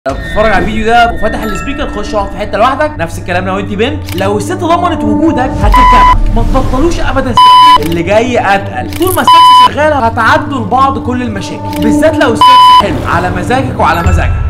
لو بتتفرج على الفيديو ده وفاتح السبيكر تخش اقعد في حته لوحدك نفس الكلام لو انت بنت لو الست ضمنت وجودك هتركبك ما تبطلوش ابدا سكس. اللي جاي اتقل طول ما السكس شغاله هتعدوا لبعض كل المشاكل بالذات لو السكس حلو على مزاجك وعلى مزاجها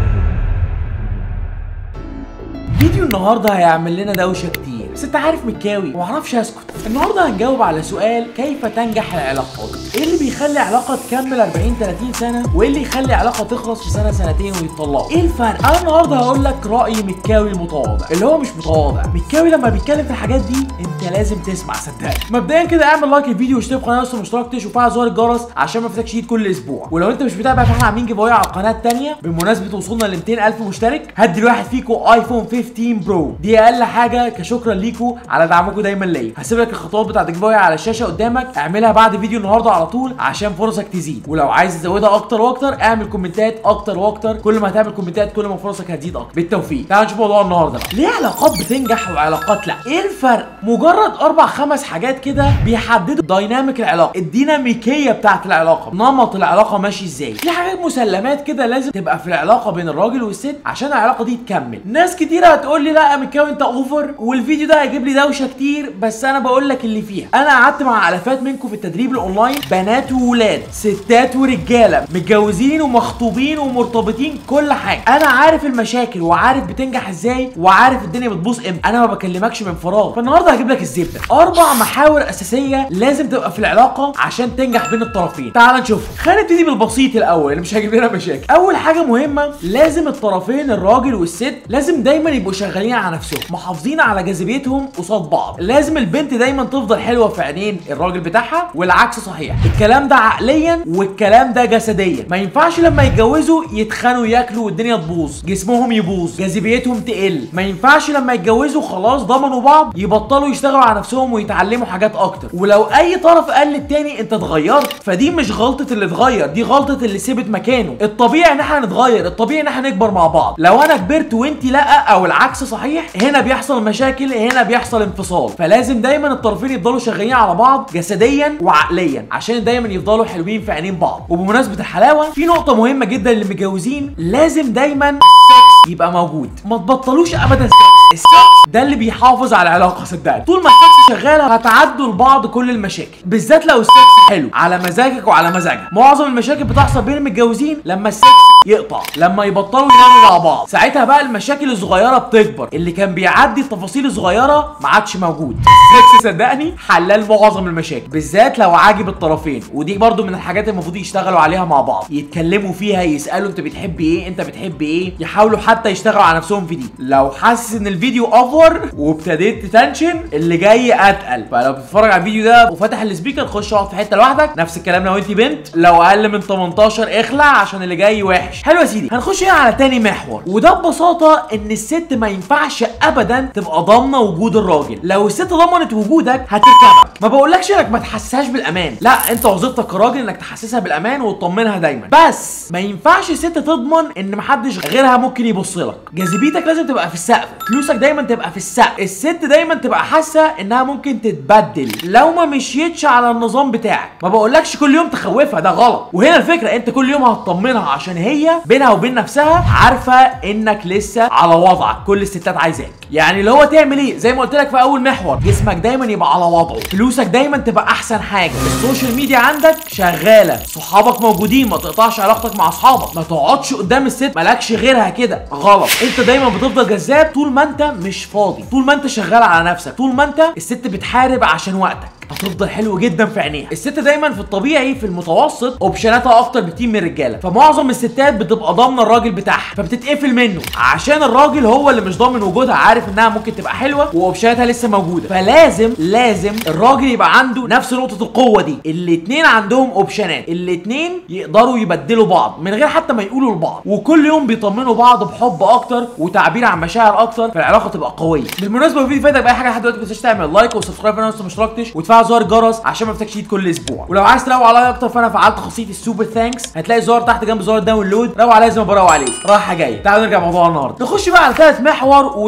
فيديو النهارده هيعمل لنا دوشه كتير بس انت عارف مكاوي ومعرفش اسكت النهارده هنجاوب على سؤال كيف تنجح العلاقات ايه اللي بيخلي علاقه تكمل 40 30 سنه وايه اللي يخلي علاقه تخلص في سنه سنتين ويتطلقوا ايه الفرق انا النهارده هقول لك راي مكاوي المتواضع اللي هو مش متواضع مكاوي لما بيتكلم في الحاجات دي انت لازم تسمع صدقني مبدئيا كده اعمل لايك للفيديو واشترك في القناه لسه ما اشتركتش وفعل زر الجرس عشان ما يفوتكش جديد كل اسبوع ولو انت مش متابع فاحنا عاملين جيف على القناه الثانيه بمناسبه وصولنا ل 200000 مشترك هدي لواحد فيكم ايفون 15 برو دي اقل حاجه كشكرا ليكم على دعمكم دايما ليا هسيب لك الخطوات بتاعت الجيف على الشاشه قدامك اعملها بعد فيديو النهارده على طول عشان فرصك تزيد ولو عايز تزودها اكتر واكتر اعمل كومنتات اكتر واكتر كل ما هتعمل كومنتات كل ما فرصك هتزيد اكتر بالتوفيق تعال نشوف موضوع النهارده بقى ليه علاقات بتنجح وعلاقات لا ايه الفرق مجرد اربع خمس حاجات كده بيحددوا دايناميك العلاقه الديناميكيه بتاعت العلاقه نمط العلاقه ماشي ازاي في حاجات مسلمات كده لازم تبقى في العلاقه بين الراجل والست عشان العلاقه دي تكمل ناس كتيره هتقول لي لا يا مكاوي انت اوفر والفيديو ده هيجيب لي دوشه كتير بس انا بقول لك اللي فيها انا قعدت مع الافات منكم في التدريب الاونلاين بنات وولاد ستات ورجاله متجوزين ومخطوبين ومرتبطين كل حاجه انا عارف المشاكل وعارف بتنجح ازاي وعارف الدنيا بتبوظ امتى انا ما بكلمكش من فراغ فالنهارده هجيب لك الزبده اربع محاور اساسيه لازم تبقى في العلاقه عشان تنجح بين الطرفين تعال نشوف خلينا نبتدي بالبسيط الاول اللي مش هيجيب لنا مشاكل اول حاجه مهمه لازم الطرفين الراجل والست لازم دايما يبقوا شغالين على نفسهم محافظين على جاذبيتهم قصاد بعض لازم البنت دايما تفضل حلوه في عينين الراجل بتاعها والعكس صحيح الكلام ده عقليا والكلام ده جسديا ما ينفعش لما يتجوزوا يتخانوا ياكلوا والدنيا تبوظ جسمهم يبوظ جاذبيتهم تقل ما ينفعش لما يتجوزوا خلاص ضمنوا بعض يبطلوا يشتغلوا على نفسهم ويتعلموا حاجات اكتر ولو اي طرف قال للتاني انت اتغيرت فدي مش غلطه اللي اتغير دي غلطه اللي سيبت مكانه الطبيعي ان احنا نتغير الطبيعي ان احنا نكبر مع بعض لو انا كبرت وانت لا او العكس صحيح هنا بيحصل مشاكل هنا بيحصل انفصال فلازم دايما الطرفين يفضلوا شغالين على بعض جسديا وعقليا عشان دايما يفضلوا حلوين في عينين بعض وبمناسبه الحلاوه في نقطه مهمه جدا للمتجوزين لازم دايما يبقى موجود ما تبطلوش ابدا سكس السكس ده اللي بيحافظ على العلاقه صدقني طول ما السكس شغاله هتعدوا لبعض كل المشاكل بالذات لو السكس حلو على مزاجك وعلى مزاجها معظم المشاكل بتحصل بين المتجوزين لما السكس يقطع لما يبطلوا يناموا مع بعض ساعتها بقى المشاكل الصغيره بتكبر اللي كان بيعدي التفاصيل الصغيره ما عادش موجود السكس صدقني حلال معظم المشاكل بالذات لو عاجب الطرفين ودي برضو من الحاجات المفروض يشتغلوا عليها مع بعض يتكلموا فيها يسالوا انت بتحب ايه انت بتحب ايه يحاولوا حتى يشتغلوا على نفسهم في دي لو حاسس ان الفيديو اوفر وابتديت تتنشن اللي جاي اتقل فلو بتتفرج على الفيديو ده وفاتح السبيكر خش اقعد في حته لوحدك نفس الكلام لو انت بنت لو اقل من 18 اخلع عشان اللي جاي وحش حلو يا سيدي هنخش هنا على تاني محور وده ببساطه ان الست ما ينفعش ابدا تبقى ضامنه وجود الراجل لو الست ضمنت وجودك هتركبك ما بقولكش انك ما تحسسهاش بالامان لا انت وظيفتك كراجل انك تحسسها بالامان وتطمنها دايما بس ما ينفعش الست تضمن ان محدش غيرها ممكن يبص لك جاذبيتك لازم تبقى في السقف فلوسك دايما تبقى في السقف الست دايما تبقى حاسه انها ممكن تتبدل لو ما مشيتش على النظام بتاعك ما بقولكش كل يوم تخوفها ده غلط وهنا الفكره انت كل يوم هتطمنها عشان هي بينها وبين نفسها عارفه انك لسه على وضعك كل الستات عايزاك يعني اللي هو تعمل ايه زي ما قلت لك في اول محور جسمك دايما يبقى على وضعه فلوسك دايما تبقى احسن حاجه السوشيال ميديا عندك شغاله صحابك موجودين ما تقطعش علاقتك مع اصحابك ما تقعدش قدام الست مالكش غيرها كده غلط انت دايما بتفضل جذاب طول ما انت مش فاضي طول ما انت شغال على نفسك طول ما انت الست بتحارب عشان وقتك هتفضل حلو جدا في عينيها الست دايما في الطبيعي في المتوسط اوبشناتها اكتر بكتير من الرجاله فمعظم الستات بتبقى ضامنه الراجل بتاعها فبتتقفل منه عشان الراجل هو اللي مش ضامن وجودها عارف انها ممكن تبقى حلوه واوبشناتها لسه موجوده فلازم لازم الراجل يبقى عنده نفس نقطه القوه دي الاتنين عندهم اوبشنات الاتنين يقدروا يبدلوا بعض من غير حتى ما يقولوا لبعض وكل يوم بيطمنوا بعض بحب اكتر وتعبير عن مشاعر اكتر فالعلاقه تبقى قويه بالمناسبه لو الفيديو فاتك باي حاجه لحد دلوقتي ما تنساش تعمل لايك وسبسكرايب انا لسه ما اشتركتش وتفعل زر الجرس عشان ما يفوتكش جديد كل اسبوع ولو عايز تروق عليا اكتر فانا فعلت خاصيه السوبر ثانكس هتلاقي زرار تحت جنب زرار الداونلود روق عليا زي ما بروق عليك رايحه جايه تعالوا نرجع موضوع النهارده نخش بقى على ثالث محور وده هيجيب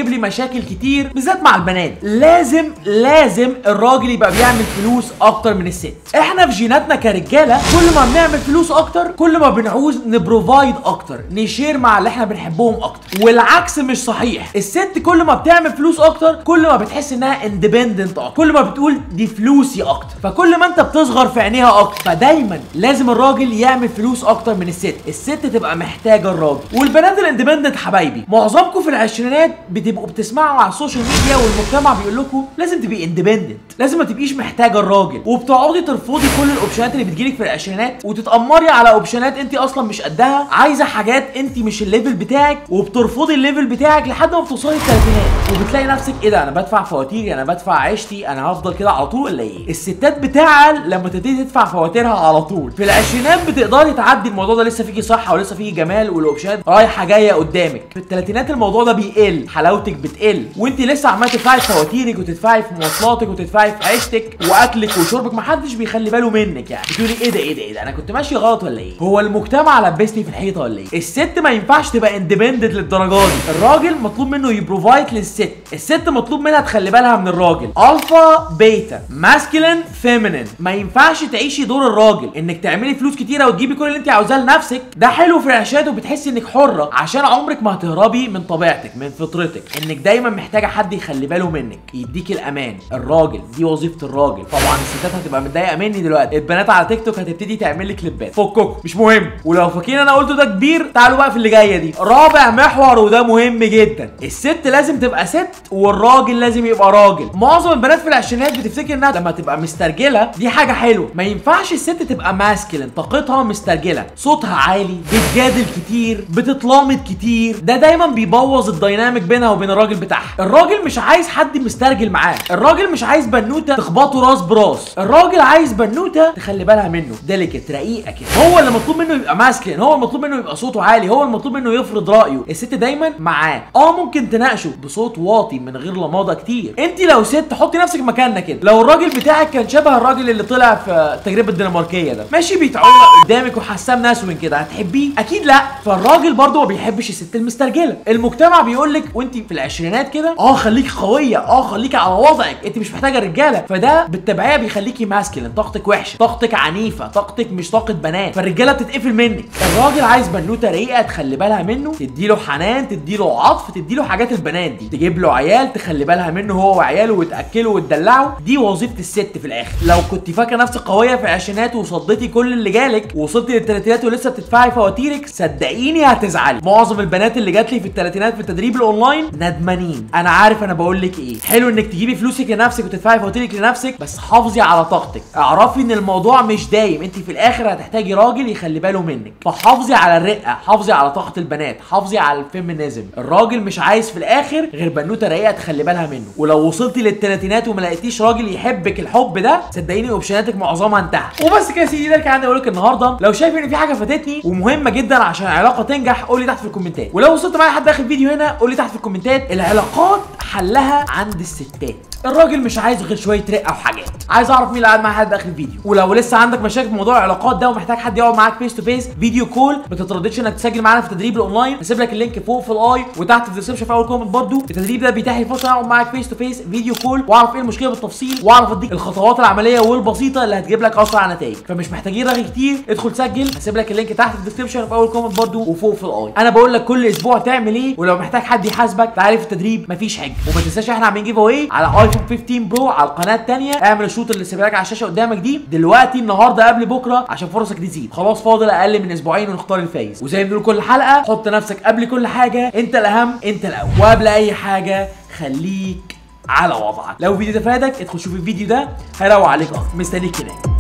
بتجيب لي مشاكل كتير بالذات مع البنات لازم لازم الراجل يبقى بيعمل فلوس اكتر من الست احنا في جيناتنا كرجاله كل ما بنعمل فلوس اكتر كل ما بنعوز نبروفايد اكتر نشير مع اللي احنا بنحبهم اكتر والعكس مش صحيح الست كل ما بتعمل فلوس اكتر كل ما بتحس انها اندبندنت اكتر كل ما بتقول دي فلوسي اكتر فكل ما انت بتصغر في عينيها اكتر فدايما لازم الراجل يعمل فلوس اكتر من الست الست تبقى محتاجه الراجل والبنات الاندبندنت حبايبي معظمكم في العشرينات بتبقوا بتسمعوا على السوشيال ميديا والمجتمع بيقول لكم لازم تبقي اندبندنت لازم ما تبقيش محتاجه الراجل وبتقعدي ترفضي كل الاوبشنات اللي بتجيلك في العشرينات وتتامري على اوبشنات انت اصلا مش قدها عايزه حاجات انت مش الليفل بتاعك وبترفضي الليفل بتاعك لحد ما بتوصلي الثلاثينات وبتلاقي نفسك ايه ده انا بدفع فواتيري انا بدفع عيشتي انا هفضل كده على طول ولا ايه الستات بتعل لما تبتدي تدفع فواتيرها على طول في العشرينات بتقدري تعدي الموضوع ده لسه فيكي صحه ولسه فيكي جمال والاوبشنات رايحه جايه قدامك في الثلاثينات الموضوع ده بيقل حلاوتك بتقل وانت لسه عماله تدفعي في فواتيرك وتدفعي في مواصلاتك وتدفعي في عيشتك واكلك وشربك محدش بيخلي باله منك يعني بتقولي ايه ده ايه ده ايه ده انا كنت ماشي غلط ولا ايه هو المجتمع لبسني في الحيطه ولا ايه الست ما ينفعش تبقى اندبندنت للدرجه دي الراجل مطلوب منه يبروفايد للست الست مطلوب منها تخلي بالها من الراجل الفا بيتا ماسكلين فيمينين ما ينفعش تعيشي دور الراجل انك تعملي فلوس كتيره وتجيبي كل اللي انت عاوزاه لنفسك ده حلو في العشاد وبتحسي انك حره عشان عمرك ما هتهربي من طبيعتك من فطرتك انك دايما محتاجه حد يخلي باله منك يديك الامان الراجل دي وظيفه الراجل طبعا الستات هتبقى متضايقه مني دلوقتي البنات على تيك توك هتبتدي تعمل لي كليبات فككم مش مهم ولو فاكرين انا قلته ده كبير تعالوا بقى في اللي جايه دي رابع محور وده مهم جدا الست لازم تبقى ست والراجل لازم يبقى راجل معظم البنات في العشرينات بتفتكر انها لما تبقى مسترجله دي حاجه حلوه ما ينفعش الست تبقى ماسكلين طاقتها مسترجله صوتها عالي بتجادل كتير بتتلامط كتير ده دايما بيبوظ الديناميك بينها وبين الراجل بتاعها الراجل مش عايز حد مسترجل معاه الراجل مش عايز بنوته تخبطه راس براس الراجل عايز بنوته تخلي بالها منه ديليكت رقيقه كده هو اللي مطلوب منه يبقى ماسكلين هو المطلوب منه يبقى صوته عالي هو المطلوب منه يفرض رايه الست دايما معاه اه ممكن تناقشه بصوت واطي من غير لماضه كتير انت لو ست حطي نفسك مكاننا كده لو الراجل بتاعك كان شبه الراجل اللي طلع في التجربه الدنماركيه ده ماشي بيتعلق قدامك وحسام ناسوين كده هتحبيه اكيد لا فالراجل برضه ما بيحبش الست المسترجله المجتمع بيقول لك وانت في العشرينات كده اه خليكي قويه اه خليكي على وضعك انت مش محتاجه رجاله فده بالتبعيه بيخليكي ماسكلين طاقتك وحشه طاقتك عنيفه طاقتك مش طاقه بنات فالرجاله بتتقفل منك الراجل عايز بنوته رقيقه تخلي بالها منه تديله حنان تديله عطف تديله حاجات البنات دي تجيب له عيال تخلي بالها منه هو وعياله وتاكله وتدلعه دي وظيفه الست في الاخر لو كنت فاكره نفسك قويه في العشرينات وصديتي كل اللي جالك ووصلتي للثلاثينات ولسه بتدفعي فواتيرك صدقيني هتزعلي معظم البنات اللي جات لي في الثلاثينات في التدريب الاونلاين ندمانين انا عارف انا بقول لك ايه حلو انك تجيبي فلوسك لنفسك وتدفعي فواتيرك لنفسك بس حافظي على طاقتك اعرفي ان الموضوع مش دايم انت في الاخر هتحتاجي راجل يخلي باله منك فحافظي على الرقه حافظي على طاقه البنات حافظي على الفيمينيزم الراجل مش عايز في الاخر غير بنوته رقيقه تخلي بالها منه ولو وصلتي للثلاثينات وما لقيتيش راجل يحبك الحب ده صدقيني اوبشناتك معظمها انتهى وبس كده يا سيدي ده اللي كان عندي اقول لك النهارده لو شايف ان في حاجه فاتتني ومهمه جدا عشان العلاقه تنجح قول لي تحت في الكومنتات ولو وصلت معايا لحد اخر الفيديو هنا قول لي تحت في الكومنتات العلاقات حلها عند الستات الراجل مش عايز غير شويه رقه وحاجات عايز اعرف مين اللي قاعد معايا لحد اخر الفيديو ولو لسه عندك مشاكل في موضوع العلاقات ده ومحتاج حد يقعد معاك فيس تو فيس فيديو كول ما تترددش انك تسجل معانا في التدريب الاونلاين هسيب لك اللينك فوق في الاي وتحت في الديسكربشن في اول كومنت برده التدريب ده بيتيح لي فرصه اقعد معاك فيس تو فيس فيديو كول واعرف ايه المشكله بالتفصيل واعرف اديك الخطوات العمليه والبسيطه اللي هتجيب لك اسرع نتائج فمش محتاجين رغي كتير ادخل سجل هسيب لك اللينك تحت في الديسكربشن في اول كومنت برده وفوق في الاي انا بقول لك كل اسبوع تعمل ايه ولو محتاج حد يحاسبك تعالى في التدريب مفيش حاجه وما تنساش احنا عاملين جيف اواي على ايفون 15 برو على القناه الثانيه اعمل الشوط اللي سايبها لك على الشاشه قدامك دي دلوقتي النهارده قبل بكره عشان فرصك تزيد خلاص فاضل اقل من اسبوعين ونختار الفايز وزي ما بنقول كل حلقه حط نفسك قبل كل حاجه انت الاهم انت الاول وقبل اي حاجه خليك على وضعك لو الفيديو ده فادك ادخل شوف الفيديو ده هيروق عليك اكتر مستنيك هناك